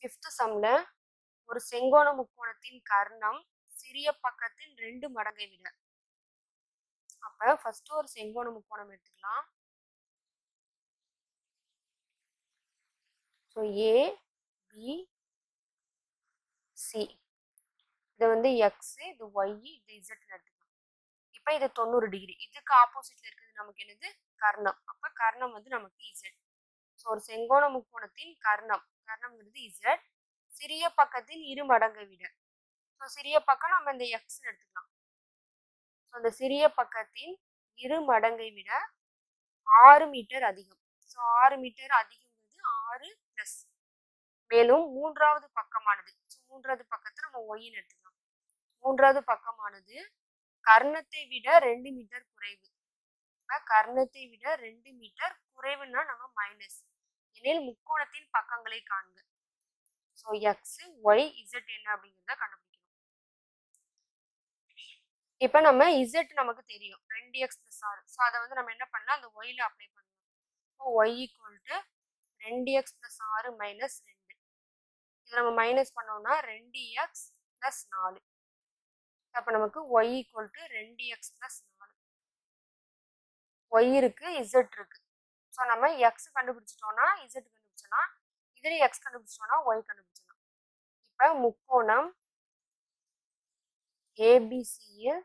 fifth சம்ல ஒரு செங்கோண முக்கோணத்தின் கர்ணம் சிறிய பக்கத்தின் ரெண்டு மடங்கை விட அப்ப ஃபர்ஸ்ட் ஒரு செங்கோண முக்கோணம் எடுத்துக்கலாம் ஸோ ஏ பி சி இது வந்து எக்ஸ் இது ஒய் இது இசட்னு எடுத்துக்கலாம் இப்போ இது தொண்ணூறு டிகிரி இதுக்கு ஆப்போசிட்ல இருக்கிறது நமக்கு என்னது கர்ணம் அப்ப கர்ணம் வந்து நமக்கு இசட் ஸோ ஒரு செங்கோண முக்கோணத்தின் கர்ணம் கர்ணம்ங்கிறது இசட் சிறிய பக்கத்தின் இரு மடங்கை விட ஸோ சிறிய பக்கம் நம்ம இந்த எக்ஸ் எடுத்துக்கலாம் ஸோ அந்த சிறிய பக்கத்தின் இரு மடங்கை விட ஆறு மீட்டர் அதிகம் ஸோ ஆறு மீட்டர் அதிகங்கிறது ஆறு பிளஸ் மேலும் மூன்றாவது பக்கமானது ஸோ மூன்றாவது பக்கத்தை நம்ம ஒய்ன்னு எடுத்துக்கலாம் மூன்றாவது பக்கமானது கர்ணத்தை விட ரெண்டு மீட்டர் குறைவு இப்ப கர்ணத்தை விட ரெண்டு மீட்டர் குறைவுன்னா நம்ம மைனஸ் எனில் முக்கோணத்தின் பக்கங்களை காண்க ஸோ எக்ஸ் ஒய் இசட் என்ன அப்படிங்கிறத கண்டுபிடிக்கணும் இப்போ நம்ம இசட் நமக்கு தெரியும் ரெண்டு எக்ஸ் பிளஸ் ஆறு ஸோ அதை வந்து நம்ம என்ன பண்ணலாம் அந்த ஒய்ல அப்ளை பண்ணலாம் இப்போ ஒய் ஈக்குவல் டு ரெண்டு எக்ஸ் பிளஸ் ஆறு மைனஸ் ரெண்டு இது நம்ம மைனஸ் பண்ணோம்னா ரெண்டு எக்ஸ் பிளஸ் நாலு அப்போ நமக்கு ஒய் ஈக்குவல் டு ரெண்டு எக்ஸ் பிளஸ் நாலு ஒய் இருக்கு இசட் இருக்கு ஸோ நம்ம எக்ஸ் கண்டுபிடிச்சிட்டோம்னா இசட் கண்டுபிடிச்சோம்னா இதுல எக்ஸ் கண்டுபிடிச்சோம்னா ஒய் கண்டுபிடிச்சலாம் இப்போ முக்கோணம் ஏபிசியில்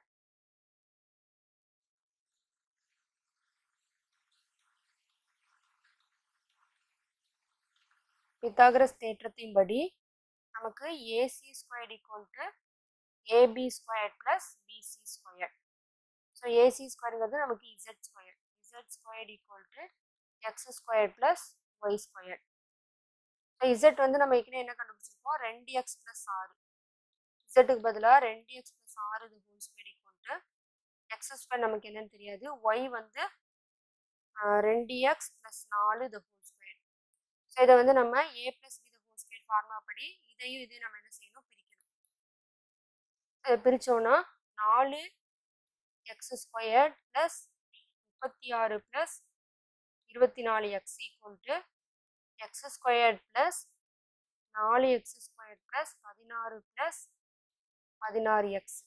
பித்தாகரஸ் தேற்றத்தின்படி நமக்கு AC square equal to AB square plus BC square so AC ஸ்கொயருங்கிறது நமக்கு z square z square equal to x square plus y square so z வந்து நம்ம ஏற்கனவே என்ன கண்டுபிடிச்சிருக்கோம் ரெண்டு எக்ஸ் பிளஸ் ஆறு இசட்டுக்கு பதிலாக ரெண்டு எக்ஸ் பிளஸ் ஆறு இது whole square equal to x square நமக்கு என்னன்னு தெரியாது ஒய் வந்து ரெண்டு எக்ஸ் பிளஸ் நாலு இது ஹோல் ஸ்கொயர் ஸோ இதை வந்து நம்ம A plus B whole square formula படி இதையும் இதையும் நம்ம என்ன செய்யணும் பிரிக்கணும் இதை பிரித்தோன்னா நாலு எக்ஸ் ஸ்கொயர் ப்ளஸ் முப்பத்தி ஆறு ப்ளஸ் இருபத்தி நாலு x equal to x square plus நாலு எக்ஸ் ஸ்கொயர் ப்ளஸ் பதினாறு ப்ளஸ் பதினாறு எக்ஸ்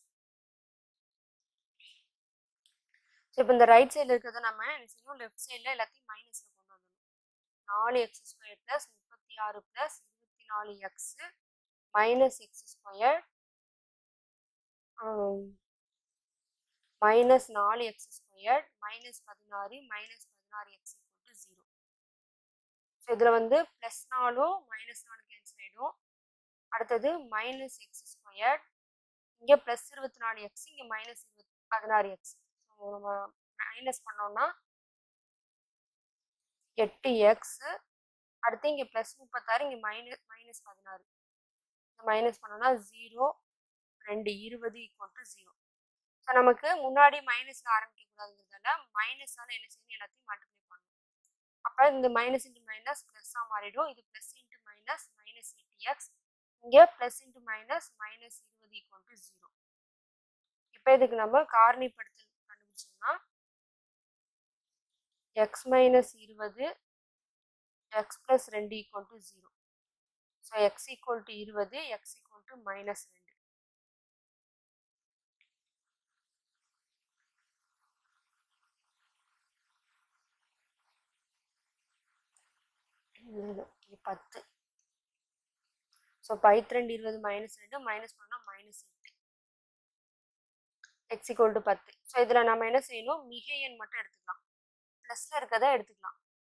ஸோ இப்போ இந்த ரைட் சைடில் இருக்கிறத நம்ம என்ன செய்யணும் லெஃப்ட் சைடில் எல்லாத்தையும் மைனஸில் கொண்டு வந்துடணும் நாலு எக்ஸ் ஸ்கொயர் ப்ளஸ் முப்பத்தி ஆறு ப்ளஸ் இருபத்தி நாலு x minus x square minus நாலு எக்ஸ் ஸ்கொயர் மைனஸ் பதினாறு மைனஸ் பதினாறு x equal to zero so இதில் வந்து ப்ளஸ் நாலும் மைனஸ் நாலு கேன்சல் ஆகிடும் அடுத்தது மைனஸ் எக்ஸ் ஸ்கொயர் இங்கே ப்ளஸ் இருபத்தி நாலு எக்ஸ் இங்கே மைனஸ் இருபத்தி பதினாறு எக்ஸ் ஸோ நம்ம மைனஸ் பண்ணோம்னா எட்டு எக்ஸ் அடுத்து இங்கே ப்ளஸ் முப்பத்தாறு இங்கே மைனஸ் மைனஸ் பதினாறு மைனஸ் பண்ணோம்னா ஜீரோ ரெண்டு இருபது ஈக்குவல் டு ஜீரோ ஸோ நமக்கு முன்னாடி மைனஸில் ஆரம்பிக்க கூடாதுங்கிறதால மைனஸால் என்ன செய்யணும் எல்லாத்தையும் மல்டிப்ளை பண்ணணும் அப்போ இந்த மைனஸ் இன்ட்டு மைனஸ் ப்ளஸ்ஸாக மாறிடும் இது plus into minus minus eighty x இங்கே ப்ளஸ் இன்ட்டு மைனஸ் மைனஸ் இருபது ஈக்குவல் டு ஜீரோ இப்போ இதுக்கு நம்ம காரணிப்படுத்தல் கண்டுபிடிச்சோம்னா எக்ஸ் மைனஸ் இருபது எக்ஸ் ப்ளஸ் ரெண்டு equal to zero so x equal to இருபது எக்ஸ் ஈக்குவல் டு மைனஸ் ரெண்டு இது பத்து ஸோ பைத் ரெண்டு இருபது மைனஸ் ரெண்டு மைனஸ் பண்ணால் மைனஸ் எட்டு எக்ஸ் ஈக்குவல் டு பத்து ஸோ இதில் நம்ம என்ன செய்யணும் மிக எண் மட்டும் எடுத்துக்கலாம் ப்ளஸில் இருக்கதை எடுத்துக்கலாம்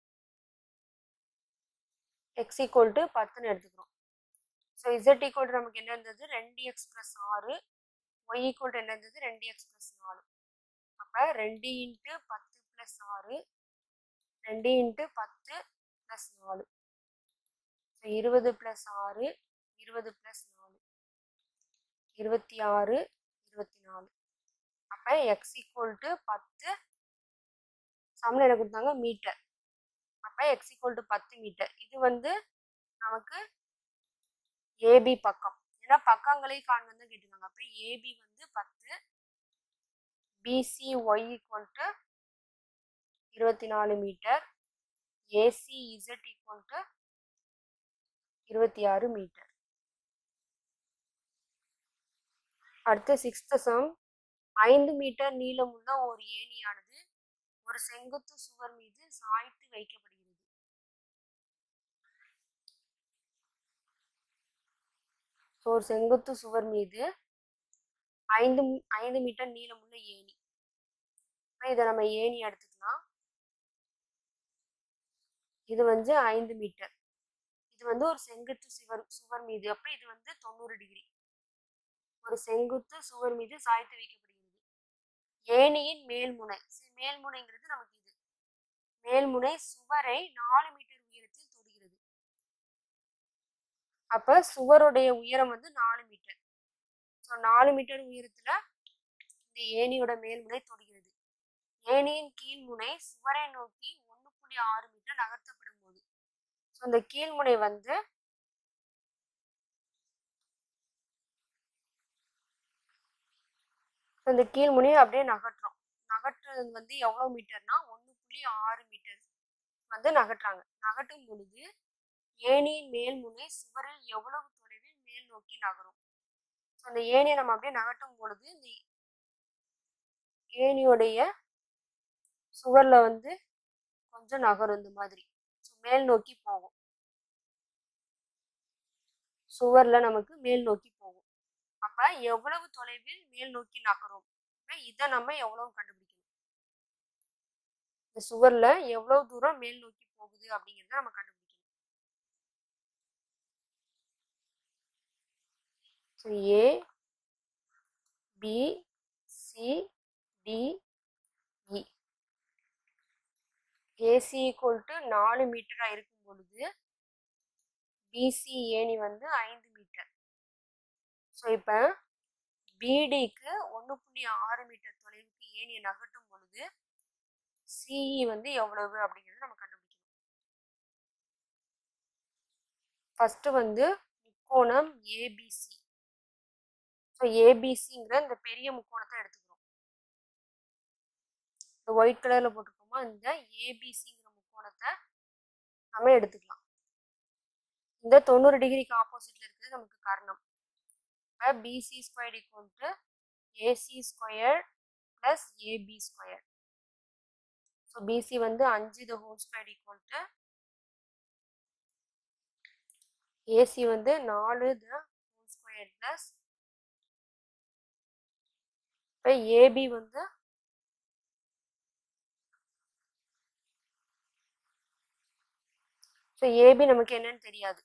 எக்ஸ் ஈக்குவல் டு பத்துன்னு எடுத்துக்கிறோம் ஸோ இசட் ஈக்குவல் டு நமக்கு என்ன இருந்தது ரெண்டு எக்ஸ் ப்ளஸ் ஆறு ஒய் ஈக்குவல் டு என்ன இருந்தது ரெண்டு எக்ஸ் ப்ளஸ் நாலு அப்போ ரெண்டு இன்ட்டு பத்து ப்ளஸ் ஆறு ரெண்டு இன்ட்டு பத்து ப்ளஸ் நாலு ஸோ இருபது ப்ளஸ் ஆறு இருபது ப்ளஸ் நாலு இருபத்தி ஆறு இருபத்தி நாலு அப்போ எக்ஸ் ஈக்குவல் டு பத்து சம்மில் என்ன கொடுத்தாங்க மீட்டர் அப்போ எக்ஸ் ஈக்குவல் டு பத்து மீட்டர் இது வந்து நமக்கு ஏபி பக்கம் ஏன்னா பக்கங்களை காண்பது தான் கேட்டிருக்காங்க அப்போ ஏபி வந்து பத்து பிசி ஒய் ஈக்குவல் டு இருபத்தி நாலு metre AC z equal to இருபத்தி ஆறு மீட்டர் அடுத்து சிக்ஸ்த் சம் ஐந்து மீட்டர் நீளமுள்ள ஒரு ஏணியானது ஒரு செங்குத்து சுவர் மீது சாய்த்து வைக்கப்படுகிறது ஸோ ஒரு செங்குத்து சுவர் மீது ஐந்து மீ- ஐந்து மீட்டர் நீளமுள்ள ஏணி இப்ப இதை நம்ம ஏணி எடுத்துக்கலாம் இது வந்து ஐந்து மீட்டர் இது வந்து ஒரு செங்குத்து சுவர் சுவர் மீது அப்ப இது வந்து தொண்ணூறு டிகிரி ஒரு செங்குத்து சுவர் மீது சாய்த்து வைக்கப்படுகிறது ஏணியின் மேல்முனை சி- மேல்முனைங்கிறது நமக்கு இது மேல்முனை சுவரை நாலு மீட்டர் உயரத்தில் தொடுகிறது அப்ப சுவருடைய உயரம் வந்து நாலு மீட்டர் ஸோ நாலு மீட்டர் உயரத்துல இந்த ஏணியோட மேல்முனை தொடுகிறது ஏணியின் கீழ்முனை சுவரை நோக்கி ஒன்று புள்ளி ஆறு மீட்டர் நகர்த்தப்படும் போது ஸோ இந்த கீழ்முனை வந்து so இந்த கீழ்முனையை அப்படியே நகட்டுறோம் நகட்டுறது வந்து எவ்வளோ மீட்டர்னா ஒன்று புள்ளி ஆறு மீட்டர் வந்து நகட்டுறாங்க நகட்டும் பொழுது ஏணியின் மேல்முனை சுவரில் எவ்வளவு தொலைவில் மேல் நோக்கி நகரும் ஸோ அந்த ஏணியை நம்ம அப்படியே நகட்டும் பொழுது இந்த ஏணியோடைய சுவர்ல வந்து கொஞ்சம் நகரும் இந்த மாதிரி ஸோ மேல் நோக்கி போகும் சுவர்ல நமக்கு மேல் நோக்கி போகும் அப்ப எவ்வளவு தொலைவில் மேல் நோக்கி நகரும் அப்ப இதை நம்ம எவ்வளவு கண்டுபிடிக்கணும் இந்த சுவர்ல எவ்வளவு தூரம் மேல் நோக்கி போகுது அப்படிங்கிறத நம்ம கண்டுபிடிக்கணும் so A B C D E AC equal to நாலு மீட்டராக இருக்கும் பொழுது பிசி ஏணி வந்து ஐந்து மீட்டர் ஸோ இப்போ பிடிக்கு ஒன்று புள்ளி ஆறு மீட்டர் தொலைவுக்கு ஏணியை நகட்டும் பொழுது சிஇ வந்து எவ்வளவு அப்படிங்கிறத நம்ம கண்டுபிடிக்கணும் ஃபர்ஸ்ட் வந்து முக்கோணம் ஏபிசி ஸோ ஏபிசிங்கிற இந்த பெரிய முக்கோணத்தை எடுத்துக்கிறோம் இந்த ஒயிட் கலர்ல போட்டிருக்கோமா இந்த ஏபிசிங்கிற முக்கோணத்தை நம்ம எடுத்துக்கலாம் இந்த தொண்ணூறு டிகிரிக்கு ஆப்போசிட்ல இருக்கிறது நமக்கு கர்ணம் இப்போ BC square equal to AC square plus AB square so BC வந்து அஞ்சு the whole square equal to AC வந்து நாலு த ஹோல் ஸ்கொயர் பிளஸ் இப்போ ஏபி வந்து ஸோ ஏபி நமக்கு என்னன்னு தெரியாது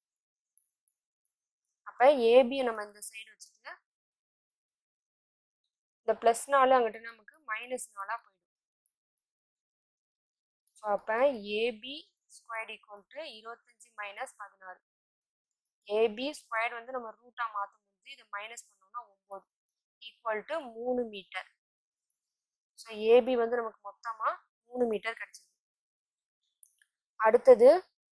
அப்போ ஏபியை நம்ம இந்த சைடு வச்சுட்டு இந்த ப்ளஸ் நாலு அங்கிட்ட நமக்கு மைனஸ் நாலாக போயிடும் ஸோ அப்போ ஏபி ஸ்கொயர் ஈக்குவல் டு இருபத்தஞ்சி மைனஸ் பதினாறு ஏபி ஸ்கொயர் வந்து நம்ம ரூட்டாக மாற்றும் போது இதை மைனஸ் பண்ணோம்னா ஒம்பது ஈக்குவல் டு மூணு மீட்டர் ஸோ ஏபி வந்து நமக்கு மொத்தமாக மூணு மீட்டர் கிடைச்சிருக்கு அடுத்தது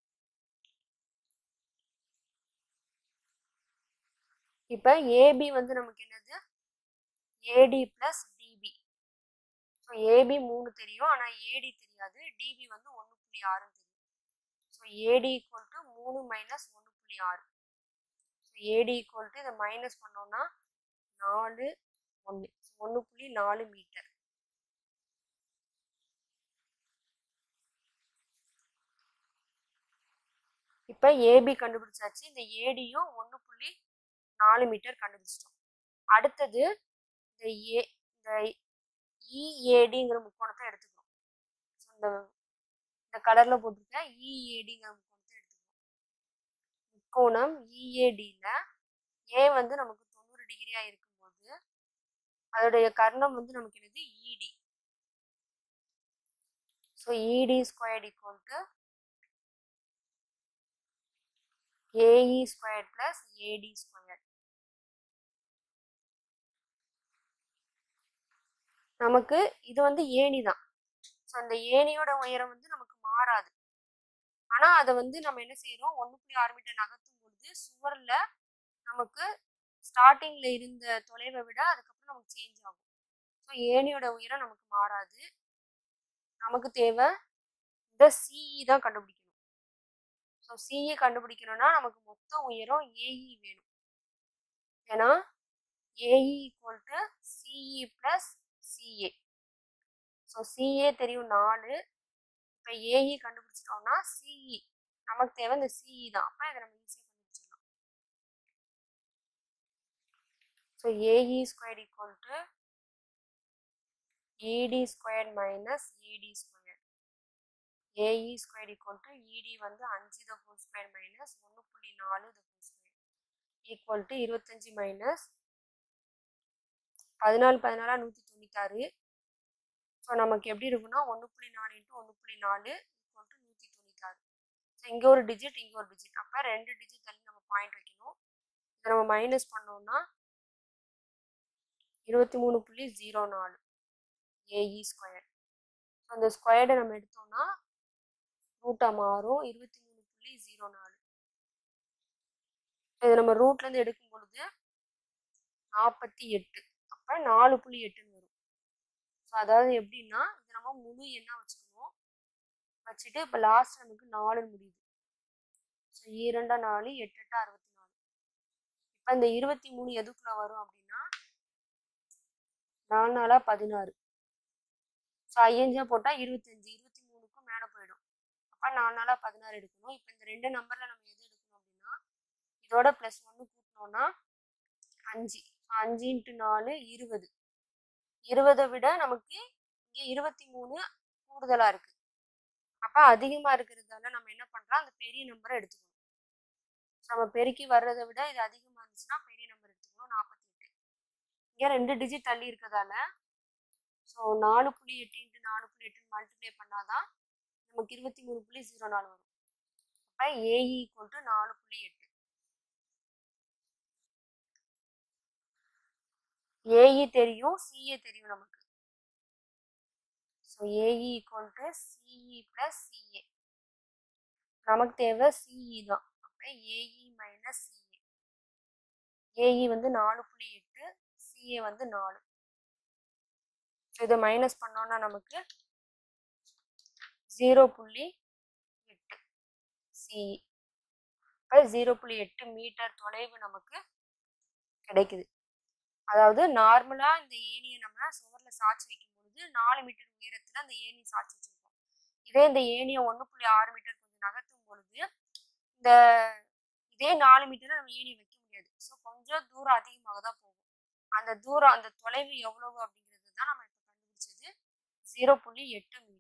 இப்போ ஏபி வந்து நமக்கு என்னது AD plus DB so AB மூணு தெரியும் ஆனால் ஏடி தெரியாது டிபி வந்து ஒன்று புள்ளி ஆறுன்னு தெரியும் ஸோ ஏடி ஈக்குவல் டு மூணு மைனஸ் ஒன்று புள்ளி ஆறு ஸோ ஏடி ஈக்குவல் டு இதை மைனஸ் பண்ணோம்னா நாலு ஒன்று ஒன்று புள்ளி நாலு மீட்டர் இப்போ ஏபி கண்டுபிடிச்சாச்சு இந்த ஏடியும் ஒன்று புள்ளி நாலு மீட்டர் கண்டுபிடிச்சிட்டோம் அடுத்தது இந்த ஏ இந்த இஏடிங்கிற முக்கோணத்தை எடுத்துக்கிறோம் ஸோ இந்த இந்த கலரில் போட்டிருக்க இஏடிங்கிற முக்கோணத்தை எடுத்துக்கிறோம் முக்கோணம் இஏடியில் ஏ வந்து நமக்கு தொண்ணூறு டிகிரியாக இருக்கும்போது அதோடைய கர்ணம் வந்து நமக்கு என்னது ED so ED squared equal to AE squared plus AD squared நமக்கு இது வந்து ஏணி தான் ஸோ அந்த ஏணியோட உயரம் வந்து நமக்கு மாறாது ஆனால் அதை வந்து நம்ம என்ன செய்யறோம் ஒன்று புள்ளி ஆறு மீட்டர் நகர்த்தும் பொழுது சுவரில் நமக்கு ஸ்டார்டிங்கில் இருந்த தொலைவை விட அதுக்கப்புறம் நமக்கு சேஞ்ச் ஆகும் ஸோ ஏணியோட உயரம் நமக்கு மாறாது நமக்கு தேவை இந்த சிஇ தான் கண்டுபிடிக்கணும் ஸோ ஸோ சிஇ கண்டுபிடிக்கணும்னா நமக்கு மொத்த உயரம் ஏஇ வேணும் ஏன்னா AE equal to CE plus CA so CA தெரியும் நாலு இப்போ ஏஇ கண்டுபிடிச்சிட்டோம்னா சிஇ நமக்கு தேவை இந்த சிஇ தான் அப்போ இதை நம்ம ஈஸியாக கண்டுபிடிச்சிடலாம் so AE square equal to ED square minus ED square AE square equal to ED வந்து அஞ்சு த ஹோல் ஸ்கொயர் மைனஸ் ஒன்று புள்ளி நாலு the whole square equal to இருபத்தஞ்சி மைனஸ் பதினாலு பதினாலா நூற்றி தொண்ணூத்தாறு ஸோ நமக்கு எப்படி இருக்குன்னா ஒன்று புள்ளி நாலு இன்ட்டு ஒன்று புள்ளி நாலு ஈக்குவல் டு நூற்றி தொண்ணூத்தாறு ஸோ இங்கே ஒரு டிஜிட் இங்கே ஒரு டிஜிட் அப்போ ரெண்டு டிஜிட் தள்ளி நம்ம பாயிண்ட் வைக்கணும் இதை நம்ம மைனஸ் பண்ணோம்னா இருபத்தி மூணு புள்ளி ஜீரோ நாலு ஏஇ ஸ்கொயர் ஸோ அந்த ஸ்கொயர்டை நம்ம எடுத்தோம்னா ரூட்டாக மாறும் இருபத்தி மூணு புள்ளி ஜீரோ நாலு இதை நம்ம ரூட்லேருந்து எடுக்கும் பொழுது நாற்பத்தி எட்டு அப்போ நாலு புள்ளி எட்டுன்னு வரும் ஸோ அதாவது எப்படின்னா இது நம்ம முழு எண்ணாக வச்சுக்கணும் வச்சுட்டு இப்போ லாஸ்ட் நமக்கு நாலுன்னு முடியுது ஸோ இரண்டா நாலு எட்டு எட்டு அறுபத்தி நாலு இப்போ இந்த இருபத்தி மூணு எதுக்குள்ள வரும் அப்படின்னா நாலு நாளா பதினாறு ஸோ ஐயஞ்சா போட்டால் இருபத்தஞ்சு இருபத்தி மூணுக்கும் மேலே போயிடும் அப்போ நாலு நாளா பதினாறு எடுக்கணும் இப்போ இந்த ரெண்டு நம்பரில் நம்ம எது எடுக்கணும் அப்படின்னா இதோட ப்ளஸ் ஒன்று கூட்டினோன்னா அஞ்சு அஞ்சு இன்ட்டு நாலு இருபது இருபதை விட நமக்கு இங்கே இருபத்தி மூணு கூடுதலாக இருக்குது அப்போ அதிகமாக இருக்கிறதால நம்ம என்ன பண்ணுறோம் அந்த பெரிய நம்பரை எடுத்துக்கணும் ஸோ நம்ம பெருக்கி வர்றதை விட இது அதிகமாக இருந்துச்சுன்னா பெரிய நம்பர் எடுத்துக்கணும் நாற்பத்தி எட்டு இங்கே ரெண்டு டிஜிட் தள்ளி இருக்கிறதால ஸோ நாலு புள்ளி எட்டு இன்ட்டு நாலு புள்ளி எட்டுன்னு மல்டிப்ளை பண்ணாதான் நமக்கு இருபத்தி மூணு புள்ளி ஜீரோ நாலு வரும் அப்போ ஏஇ ஈக்குவல் டு நாலு புள்ளி எட்டு ஏஇ தெரியும் சிஏ தெரியும் நமக்கு so AE equal to CE plus CA நமக்கு தேவை சிஇ தான் அப்போ ஏஇ மைனஸ் சிஏ ஏஇ வந்து நாலு புள்ளி எட்டு சிஏ வந்து நாலு ஸோ இதை மைனஸ் பண்ணோன்னா நமக்கு ஜீரோ புள்ளி எட்டு சிஇ இப்போ ஜீரோ புள்ளி எட்டு மீட்டர் தொலைவு நமக்கு கிடைக்குது அதாவது நார்மலாக இந்த ஏணியை நம்ம சுவரில் சாட்சி வைக்கும் பொழுது நாலு மீட்டர் உயரத்தில் அந்த ஏணி சாட்சி வச்சிருக்கோம் இதே இந்த ஏணியை ஒன்று புள்ளி ஆறு மீட்டர் கொஞ்சம் நகர்த்தும் பொழுது இந்த இதே நாலு மீட்டரில் நம்ம ஏணி வைக்க முடியாது ஸோ கொஞ்சம் தூரம் அதிகமாக தான் போகும் அந்த தூரம் அந்த தொலைவு எவ்வளவு அப்படிங்கிறது தான் நம்ம இப்போ கண்டுபிடிச்சது ஜீரோ புள்ளி எட்டு மீட்டர்